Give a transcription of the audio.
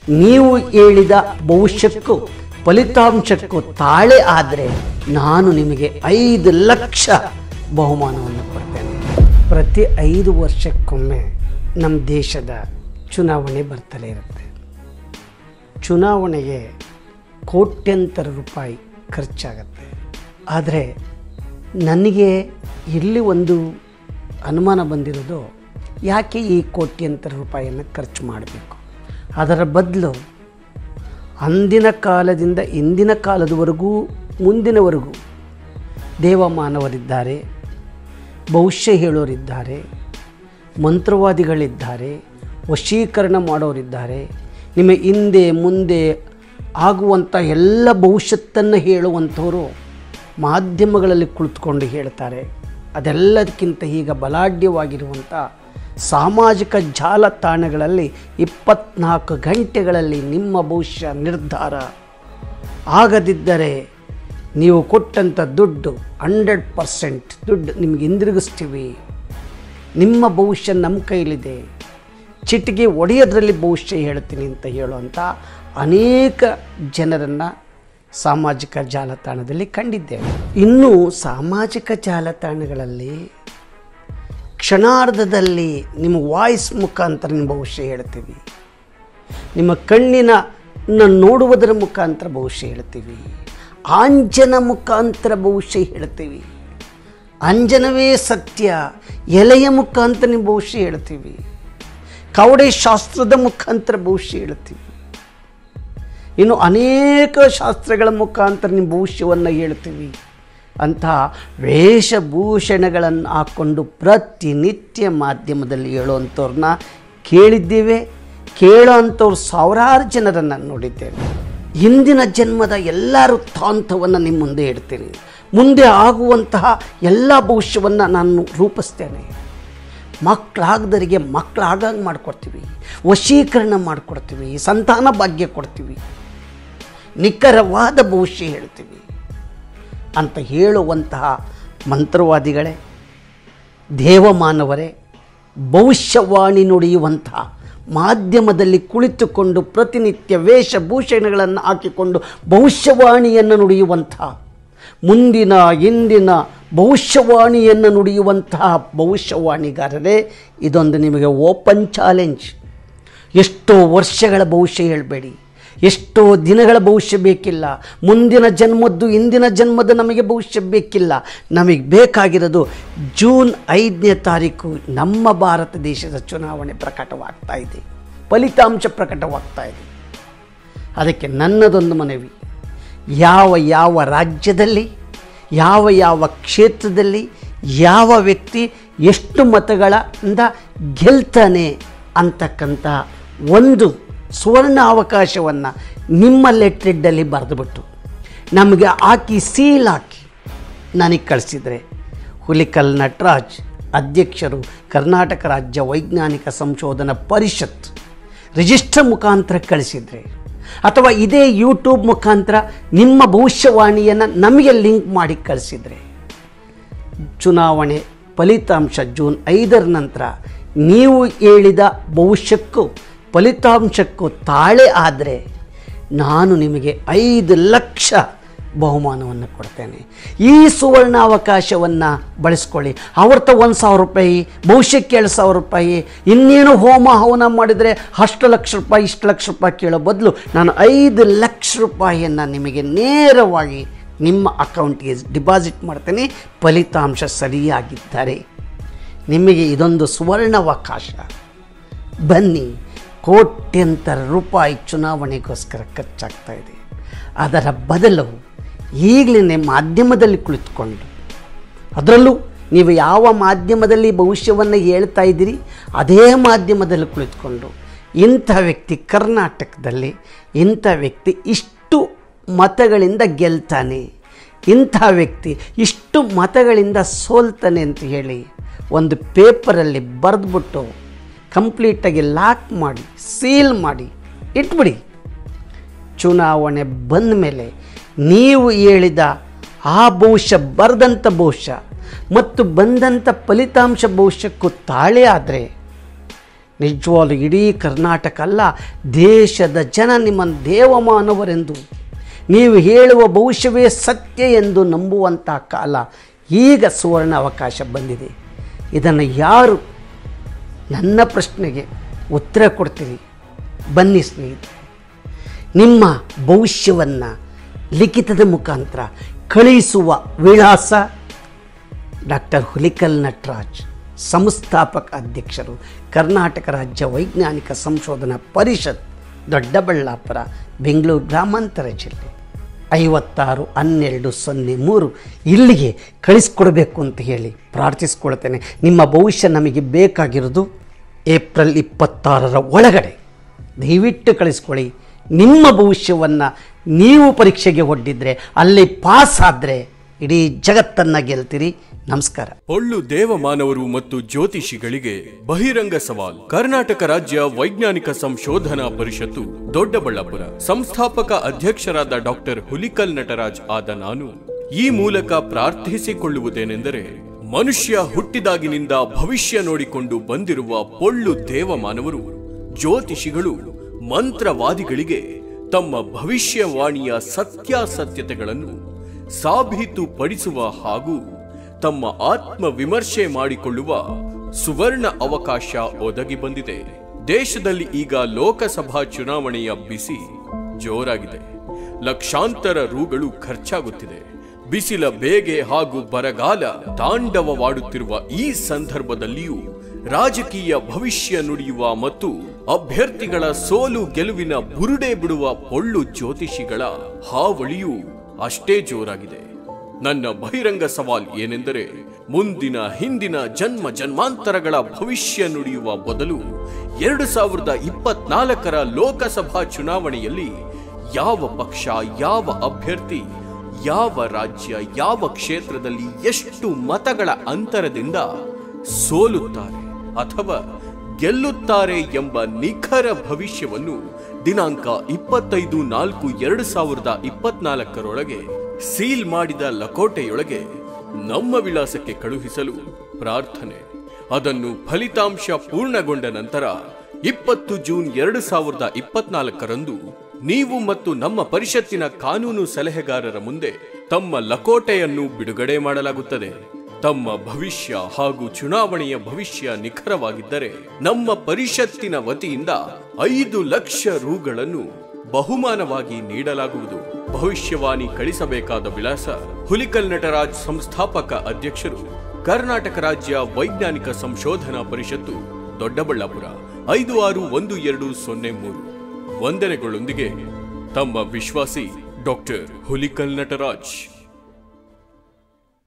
ನೀವು ಹೇಳಿದ ಭವಿಷ್ಯಕ್ಕೂ ಫಲಿತಾಂಶಕ್ಕೂ ತಾಳೆ ಆದರೆ ನಾನು ನಿಮಗೆ ಐದು ಲಕ್ಷ ಬಹುಮಾನವನ್ನು ಕೊಡ್ತೇನೆ ಪ್ರತಿ ಐದು ವರ್ಷಕ್ಕೊಮ್ಮೆ ನಮ್ಮ ದೇಶದ ಚುನಾವಣೆ ಬರ್ತಲೇ ಇರುತ್ತೆ ಚುನಾವಣೆಗೆ ಕೋಟ್ಯಂತರ ರೂಪಾಯಿ ಖರ್ಚಾಗತ್ತೆ ಆದರೆ ನನಗೆ ಇಲ್ಲಿ ಒಂದು ಅನುಮಾನ ಬಂದಿರೋದು ಯಾಕೆ ಈ ಕೋಟ್ಯಂತರ ರೂಪಾಯಿಯನ್ನು ಖರ್ಚು ಮಾಡಬೇಕು ಅದರ ಬದಲು ಅಂದಿನ ಕಾಲದಿಂದ ಇಂದಿನ ಕಾಲದವರೆಗೂ ಮುಂದಿನವರೆಗೂ ದೇವಮಾನವರಿದ್ದಾರೆ ಭವಿಷ್ಯ ಹೇಳೋರಿದ್ದಾರೆ ಮಂತ್ರವಾದಿಗಳಿದ್ದಾರೆ ವಶೀಕರಣ ಮಾಡೋರಿದ್ದಾರೆ ನಿಮ್ಮ ಹಿಂದೆ ಮುಂದೆ ಆಗುವಂಥ ಎಲ್ಲ ಭವಿಷ್ಯತ್ತನ್ನು ಹೇಳುವಂಥವರು ಮಾಧ್ಯಮಗಳಲ್ಲಿ ಕುಳಿತುಕೊಂಡು ಹೇಳ್ತಾರೆ ಅದೆಲ್ಲದಕ್ಕಿಂತ ಈಗ ಬಲಾಢ್ಯವಾಗಿರುವಂಥ ಸಾಮಾಜಿಕ ಜಾಲತಾಣಗಳಲ್ಲಿ ಇಪ್ಪತ್ನಾಲ್ಕು ಗಂಟೆಗಳಲ್ಲಿ ನಿಮ್ಮ ಭವಿಷ್ಯ ನಿರ್ಧಾರ ಆಗದಿದ್ದರೆ ನೀವು ಕೊಟ್ಟಂಥ ದುಡ್ಡು ಹಂಡ್ರೆಡ್ ಪರ್ಸೆಂಟ್ ದುಡ್ಡು ನಿಮಗೆ ಹಿಂದಿರುಗಿಸ್ತೀವಿ ನಿಮ್ಮ ಭವಿಷ್ಯ ನಮ್ಮ ಕೈಲಿದೆ ಚಿಟಿಗೆ ಒಡೆಯೋದ್ರಲ್ಲಿ ಭವಿಷ್ಯ ಹೇಳ್ತೀನಿ ಅಂತ ಹೇಳುವಂಥ ಅನೇಕ ಜನರನ್ನು ಸಾಮಾಜಿಕ ಜಾಲತಾಣದಲ್ಲಿ ಕಂಡಿದ್ದೇವೆ ಇನ್ನು ಸಾಮಾಜಿಕ ಜಾಲತಾಣಗಳಲ್ಲಿ ಕ್ಷಣಾರ್ಧದಲ್ಲಿ ನಿಮ್ಮ ವಾಯ್ಸ್ ಮುಖಾಂತರ ನಿಮ್ಮ ಭವಿಷ್ಯ ಹೇಳ್ತೀವಿ ನಿಮ್ಮ ಕಣ್ಣಿನ ನ ನೋಡುವುದರ ಮುಖಾಂತರ ಭವಿಷ್ಯ ಹೇಳ್ತೀವಿ ಆಂಜನ ಮುಖಾಂತರ ಭವಿಷ್ಯ ಹೇಳ್ತೀವಿ ಅಂಜನವೇ ಸತ್ಯ ಎಲೆಯ ಮುಖಾಂತರ ನಿಮ್ಮ ಭವಿಷ್ಯ ಹೇಳ್ತೀವಿ ಕವಡೆ ಶಾಸ್ತ್ರದ ಮುಖಾಂತರ ಭವಿಷ್ಯ ಹೇಳ್ತೀವಿ ಇನ್ನು ಅನೇಕ ಶಾಸ್ತ್ರಗಳ ಮುಖಾಂತರ ನಿಮ್ಮ ಭವಿಷ್ಯವನ್ನು ಹೇಳ್ತೀವಿ ಅಂತಹ ವೇಷಭೂಷಣಗಳನ್ನು ಹಾಕ್ಕೊಂಡು ಪ್ರತಿನಿತ್ಯ ಮಾಧ್ಯಮದಲ್ಲಿ ಹೇಳುವಂಥವ್ರನ್ನ ಕೇಳಿದ್ದೇವೆ ಕೇಳೋ ಅಂಥವ್ರು ಸಾವಿರಾರು ಜನರನ್ನು ನೋಡಿದ್ದೇವೆ ಇಂದಿನ ಜನ್ಮದ ಎಲ್ಲ ವೃತ್ತಾಂತವನ್ನು ನಿಮ್ಮ ಮುಂದೆ ಇಡ್ತೀನಿ ಮುಂದೆ ಆಗುವಂತಹ ಎಲ್ಲ ಭವಿಷ್ಯವನ್ನು ನಾನು ರೂಪಿಸ್ತೇನೆ ಮಕ್ಕಳಾಗದರಿಗೆ ಮಕ್ಕಳಾಗಂಗೆ ಮಾಡಿಕೊಡ್ತೀವಿ ವಶೀಕರಣ ಮಾಡಿಕೊಡ್ತೀವಿ ಸಂತಾನ ಭಾಗ್ಯ ಕೊಡ್ತೀವಿ ನಿಖರವಾದ ಭವಿಷ್ಯ ಹೇಳ್ತೀವಿ ಅಂತ ಹೇಳುವಂತಹ ಮಂತ್ರವಾದಿಗಳೇ ದೇವಮಾನವರೇ ಭವಿಷ್ಯವಾಣಿ ನುಡಿಯುವಂತಹ ಮಾಧ್ಯಮದಲ್ಲಿ ಕುಳಿತುಕೊಂಡು ಪ್ರತಿನಿತ್ಯ ವೇಷಭೂಷಣಗಳನ್ನು ಹಾಕಿಕೊಂಡು ಭವಿಷ್ಯವಾಣಿಯನ್ನು ನುಡಿಯುವಂತಹ ಮುಂದಿನ ಇಂದಿನ ಭವಿಷ್ಯವಾಣಿಯನ್ನು ನುಡಿಯುವಂತಹ ಭವಿಷ್ಯವಾಣಿಗಾರರೇ ಇದೊಂದು ನಿಮಗೆ ಓಪನ್ ಚಾಲೆಂಜ್ ಎಷ್ಟೋ ವರ್ಷಗಳ ಭವಿಷ್ಯ ಹೇಳಬೇಡಿ ಎಷ್ಟೋ ದಿನಗಳ ಭವಿಷ್ಯ ಬೇಕಿಲ್ಲ ಮುಂದಿನ ಜನ್ಮದ್ದು ಇಂದಿನ ಜನ್ಮದ ನಮಗೆ ಭವಿಷ್ಯ ಬೇಕಿಲ್ಲ ನಮಗೆ ಬೇಕಾಗಿರೋದು ಜೂನ್ ಐದನೇ ತಾರೀಕು ನಮ್ಮ ಭಾರತ ದೇಶದ ಚುನಾವಣೆ ಪ್ರಕಟವಾಗ್ತಾ ಇದೆ ಫಲಿತಾಂಶ ಪ್ರಕಟವಾಗ್ತಾ ಇದೆ ಅದಕ್ಕೆ ನನ್ನದೊಂದು ಮನವಿ ಯಾವ ಯಾವ ರಾಜ್ಯದಲ್ಲಿ ಯಾವ ಯಾವ ಕ್ಷೇತ್ರದಲ್ಲಿ ಯಾವ ವ್ಯಕ್ತಿ ಎಷ್ಟು ಮತಗಳಿಂದ ಗೆಲ್ತಾನೆ ಅಂತಕ್ಕಂಥ ಒಂದು ಸುವರ್ಣ ಅವಕಾಶವನ್ನು ನಿಮ್ಮ ಲೆಟ್ರಿಡ್ಡಲ್ಲಿ ಬರೆದುಬಿಟ್ಟು ನಮಗೆ ಹಾಕಿ ಸೀಲ್ ಹಾಕಿ ನನಗೆ ಕಳಿಸಿದರೆ ಹುಲಿಕಲ್ ನಟರಾಜ್ ಅಧ್ಯಕ್ಷರು ಕರ್ನಾಟಕ ರಾಜ್ಯ ವೈಜ್ಞಾನಿಕ ಸಂಶೋಧನಾ ಪರಿಷತ್ ರಿಜಿಸ್ಟರ್ ಮುಖಾಂತರ ಕಳಿಸಿದರೆ ಅಥವಾ ಇದೇ ಯೂಟ್ಯೂಬ್ ಮುಖಾಂತರ ನಿಮ್ಮ ಭವಿಷ್ಯವಾಣಿಯನ್ನು ನಮಗೆ ಲಿಂಕ್ ಮಾಡಿ ಕಳಿಸಿದರೆ ಚುನಾವಣೆ ಫಲಿತಾಂಶ ಜೂನ್ ಐದರ ನಂತರ ನೀವು ಹೇಳಿದ ಭವಿಷ್ಯಕ್ಕೂ ಫಲಿತಾಂಶಕ್ಕೂ ತಾಳೆ ಆದರೆ ನಾನು ನಿಮಗೆ ಐದು ಲಕ್ಷ ಬಹುಮಾನವನ್ನು ಕೊಡ್ತೇನೆ ಈ ಸುವರ್ಣ ಅವಕಾಶವನ್ನು ಬಳಸ್ಕೊಳ್ಳಿ ಅವ್ರತ ಒಂದು ಸಾವಿರ ರೂಪಾಯಿ ಭವಿಷ್ಯಕ್ಕೆ ಎರಡು ಸಾವಿರ ರೂಪಾಯಿ ಇನ್ನೇನು ಹೋಮ ಹವನ ಮಾಡಿದರೆ ಅಷ್ಟು ಲಕ್ಷ ರೂಪಾಯಿ ಇಷ್ಟು ಲಕ್ಷ ರೂಪಾಯಿ ಕೇಳೋ ಬದಲು ನಾನು ಐದು ಲಕ್ಷ ರೂಪಾಯಿಯನ್ನು ನಿಮಗೆ ನೇರವಾಗಿ ನಿಮ್ಮ ಅಕೌಂಟ್ಗೆ ಡಿಪಾಸಿಟ್ ಮಾಡ್ತೇನೆ ಫಲಿತಾಂಶ ಸರಿಯಾಗಿದ್ದರೆ ನಿಮಗೆ ಇದೊಂದು ಸುವರ್ಣಾವಕಾಶ ಬನ್ನಿ ಕೋಟ್ಯಂತರ ರೂಪಾಯಿ ಚುನಾವಣೆಗೋಸ್ಕರ ಖರ್ಚಾಗ್ತಾ ಇದೆ ಅದರ ಬದಲು ಈಗಲೇ ಮಾಧ್ಯಮದಲ್ಲಿ ಕುಳಿತುಕೊಂಡು ಅದರಲ್ಲೂ ನೀವು ಯಾವ ಮಾಧ್ಯಮದಲ್ಲಿ ಭವಿಷ್ಯವನ್ನು ಹೇಳ್ತಾ ಇದ್ದೀರಿ ಅದೇ ಮಾಧ್ಯಮದಲ್ಲಿ ಕುಳಿತುಕೊಂಡು ಇಂಥ ವ್ಯಕ್ತಿ ಕರ್ನಾಟಕದಲ್ಲಿ ಇಂಥ ವ್ಯಕ್ತಿ ಇಷ್ಟು ಮತಗಳಿಂದ ಗೆಲ್ತಾನೆ ಇಂಥ ವ್ಯಕ್ತಿ ಇಷ್ಟು ಮತಗಳಿಂದ ಸೋಲ್ತಾನೆ ಅಂತ ಹೇಳಿ ಒಂದು ಪೇಪರಲ್ಲಿ ಬರೆದ್ಬಿಟ್ಟು ಕಂಪ್ಲೀಟಾಗಿ ಲಾಕ್ ಮಾಡಿ ಸೀಲ್ ಮಾಡಿ ಇಟ್ಬಿಡಿ ಚುನಾವಣೆ ಬಂದ ಮೇಲೆ ನೀವು ಹೇಳಿದ ಆ ಭವಿಷ್ಯ ಬರೆದಂಥ ಭವಿಷ್ಯ ಮತ್ತು ಬಂದಂಥ ಫಲಿತಾಂಶ ಭವಿಷ್ಯಕ್ಕೂ ತಾಳೆ ಆದರೆ ನಿಜವಾಗ್ಲೂ ಇಡೀ ಕರ್ನಾಟಕ ಅಲ್ಲ ದೇಶದ ಜನ ನಿಮ್ಮನ್ನು ದೇವಮಾನವರೆಂದು ನೀವು ಹೇಳುವ ಭವಿಷ್ಯವೇ ಸತ್ಯ ಎಂದು ನಂಬುವಂಥ ಕಾಲ ಈಗ ಸುವರ್ಣ ಅವಕಾಶ ಬಂದಿದೆ ಇದನ್ನು ಯಾರು ನನ್ನ ಪ್ರಶ್ನೆಗೆ ಉತ್ತರ ಕೊಡ್ತೀರಿ ಬನ್ನಿ ಸ್ನೇಹಿತರೆ ನಿಮ್ಮ ಭವಿಷ್ಯವನ್ನು ಲಿಖಿತದ ಮುಖಾಂತರ ಕಳುಹಿಸುವ ವಿಳಾಸ ಡಾಕ್ಟರ್ ಹುಲಿಕಲ್ ನಟರಾಜ್ ಸಂಸ್ಥಾಪಕ ಅಧ್ಯಕ್ಷರು ಕರ್ನಾಟಕ ರಾಜ್ಯ ವೈಜ್ಞಾನಿಕ ಸಂಶೋಧನಾ ಪರಿಷತ್ ದೊಡ್ಡಬಳ್ಳಾಪುರ ಬೆಂಗಳೂರು ಗ್ರಾಮಾಂತರ ಜಿಲ್ಲೆ ಐವತ್ತಾರು ಹನ್ನೆರಡು ಸೊನ್ನೆ ಮೂರು ಇಲ್ಲಿಗೆ ಕಳಿಸ್ಕೊಡ್ಬೇಕು ಅಂತ ಹೇಳಿ ಪ್ರಾರ್ಥಿಸ್ಕೊಳ್ತೇನೆ ನಿಮ್ಮ ಭವಿಷ್ಯ ನಮಗೆ ಬೇಕಾಗಿರೋದು ಏಪ್ರಿಲ್ ಇಪ್ಪತ್ತಾರರ ಒಳಗಡೆ ದಯವಿಟ್ಟು ಕಳಿಸ್ಕೊಳ್ಳಿ ನಿಮ್ಮ ಭವಿಷ್ಯವನ್ನು ನೀವು ಪರೀಕ್ಷೆಗೆ ಒಡ್ಡಿದ್ರೆ ಅಲ್ಲಿ ಪಾಸ್ ಆದರೆ ಇಡೀ ಜಗತ್ತನ್ನು ಗೆಲ್ತೀರಿ ನಮಸ್ಕಾರ ಹೊಳ್ಳು ದೇವಮಾನವರು ಮತ್ತು ಜ್ಯೋತಿಷಿಗಳಿಗೆ ಬಹಿರಂಗ ಸವಾಲ್ ಕರ್ನಾಟಕ ರಾಜ್ಯ ವೈಜ್ಞಾನಿಕ ಸಂಶೋಧನಾ ಪರಿಷತ್ತು ದೊಡ್ಡಬಳ್ಳಾಪುರ ಸಂಸ್ಥಾಪಕ ಅಧ್ಯಕ್ಷರಾದ ಡಾಕ್ಟರ್ ಹುಲಿಕಲ್ ನಟರಾಜ್ ಆದ ನಾನು ಈ ಮೂಲಕ ಪ್ರಾರ್ಥಿಸಿಕೊಳ್ಳುವುದೇನೆಂದರೆ ಮನುಷ್ಯ ಹುಟ್ಟಿದಾಗಿನಿಂದ ಭವಿಷ್ಯ ನೋಡಿಕೊಂಡು ಬಂದಿರುವ ಪೊಳ್ಳು ದೇವಮಾನವರು ಜ್ಯೋತಿಷಿಗಳು ಮಂತ್ರವಾದಿಗಳಿಗೆ ತಮ್ಮ ಭವಿಷ್ಯವಾಣಿಯ ಸತ್ಯಾಸತ್ಯತೆಗಳನ್ನು ಸಾಬೀತುಪಡಿಸುವ ಹಾಗೂ ತಮ್ಮ ಆತ್ಮ ವಿಮರ್ಶೆ ಮಾಡಿಕೊಳ್ಳುವ ಸುವರ್ಣ ಅವಕಾಶ ಒದಗಿ ಬಂದಿದೆ ದೇಶದಲ್ಲಿ ಈಗ ಲೋಕಸಭಾ ಚುನಾವಣೆಯ ಬಿಸಿ ಜೋರಾಗಿದೆ ಲಕ್ಷಾಂತರ ರೂಗಳು ಖರ್ಚಾಗುತ್ತಿದೆ ಬಿಸಿಲ ಬೇಗೆ ಹಾಗೂ ಬರಗಾಲ ತಾಂಡವವಾಡುತ್ತಿರುವ ಈ ಸಂದರ್ಭದಲ್ಲಿಯೂ ರಾಜಕೀಯ ಭವಿಷ್ಯ ನುಡಿಯುವ ಮತ್ತು ಅಭ್ಯರ್ಥಿಗಳ ಸೋಲು ಗೆಲುವಿನ ಬುರುಡೆ ಬಿಡುವ ಪೊಳ್ಳು ಜ್ಯೋತಿಷಿಗಳ ಹಾವಳಿಯೂ ಅಷ್ಟೇ ಜೋರಾಗಿದೆ ನನ್ನ ಬಹಿರಂಗ ಸವಾಲ್ ಏನೆಂದರೆ ಮುಂದಿನ ಹಿಂದಿನ ಜನ್ಮ ಜನ್ಮಾಂತರಗಳ ಭವಿಷ್ಯ ನುಡಿಯುವ ಬದಲು ಎರಡು ಸಾವಿರದ ಇಪ್ಪತ್ನಾಲ್ಕರ ಲೋಕಸಭಾ ಚುನಾವಣೆಯಲ್ಲಿ ಯಾವ ಪಕ್ಷ ಯಾವ ಅಭ್ಯರ್ಥಿ ಯಾವ ರಾಜ್ಯ ಯಾವ ಕ್ಷೇತ್ರದಲ್ಲಿ ಎಷ್ಟು ಮತಗಳ ಅಂತರದಿಂದ ಸೋಲುತ್ತಾರೆ ಅಥವಾ ಗೆಲ್ಲುತ್ತಾರೆ ಎಂಬ ನಿಖರ ಭವಿಷ್ಯವನ್ನು ದಿನಾಂಕ ಇಪ್ಪತ್ತೈದು ನಾಲ್ಕು ಎರಡು ಸಾವಿರದ ಇಪ್ಪತ್ನಾಲ್ಕರೊಳಗೆ ಸೀಲ್ ಮಾಡಿದ ಲಕೋಟೆಯೊಳಗೆ ನಮ್ಮ ವಿಳಾಸಕ್ಕೆ ಕಳುಹಿಸಲು ಪ್ರಾರ್ಥನೆ ಅದನ್ನು ಫಲಿತಾಂಶ ಪೂರ್ಣಗೊಂಡ ನಂತರ ಇಪ್ಪತ್ತು ಜೂನ್ ಎರಡು ಸಾವಿರದ ಇಪ್ಪತ್ನಾಲ್ಕರಂದು ನೀವು ಮತ್ತು ನಮ್ಮ ಪರಿಷತ್ತಿನ ಕಾನೂನು ಸಲಹೆಗಾರರ ಮುಂದೆ ತಮ್ಮ ಲಕೋಟೆಯನ್ನು ಬಿಡುಗಡೆ ಮಾಡಲಾಗುತ್ತದೆ ತಮ್ಮ ಭವಿಷ್ಯ ಹಾಗೂ ಚುನಾವಣೆಯ ಭವಿಷ್ಯ ನಿಖರವಾಗಿದ್ದರೆ ನಮ್ಮ ಪರಿಷತ್ತಿನ ವತಿಯಿಂದ ಐದು ಲಕ್ಷ ರೂಗಳನ್ನು ಬಹುಮಾನವಾಗಿ ನೀಡಲಾಗುವುದು ಭವಿಷ್ಯವಾಣಿ ಕಳಿಸಬೇಕಾದ ವಿಳಾಸ ಹುಲಿಕಲ್ ನಟರಾಜ್ ಸಂಸ್ಥಾಪಕ ಅಧ್ಯಕ್ಷರು ಕರ್ನಾಟಕ ರಾಜ್ಯ ವೈಜ್ಞಾನಿಕ ಸಂಶೋಧನಾ ಪರಿಷತ್ತು ದೊಡ್ಡಬಳ್ಳಾಪುರ ಐದು ಆರು ಒಂದು ಎರಡು ಸೊನ್ನೆ ಮೂರು ವಂದನೆಗಳೊಂದಿಗೆ ತಮ್ಮ ವಿಶ್ವಾಸಿ ಡಾಕ್ಟರ್ ಹುಲಿಕಲ್ ನಟರಾಜ್